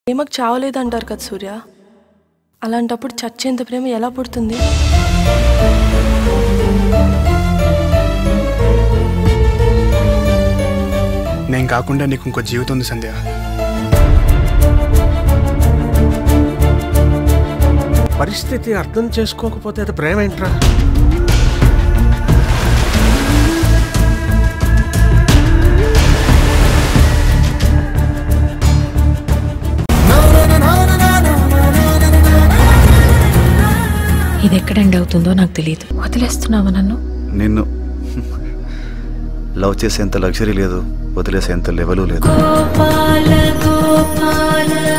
ప్రేమకు చావలేదంటారు కదా సూర్య అలాంటప్పుడు చచ్చేంత ప్రేమ ఎలా పుడుతుంది నేను కాకుండా నీకు ఇంకో జీవితం ఉంది సంధ్య పరిస్థితి అర్థం చేసుకోకపోతే అది ప్రేమ ఏంట్రా ఇది ఎక్కడ ఎండ్ అవుతుందో నాకు తెలియదు వదిలేస్తున్నావా నన్ను నిన్ను లవ్ చేసేంత లగ్జరీ లేదు వదిలేసేంత లెవెలు లేదు గోపాల గోపాల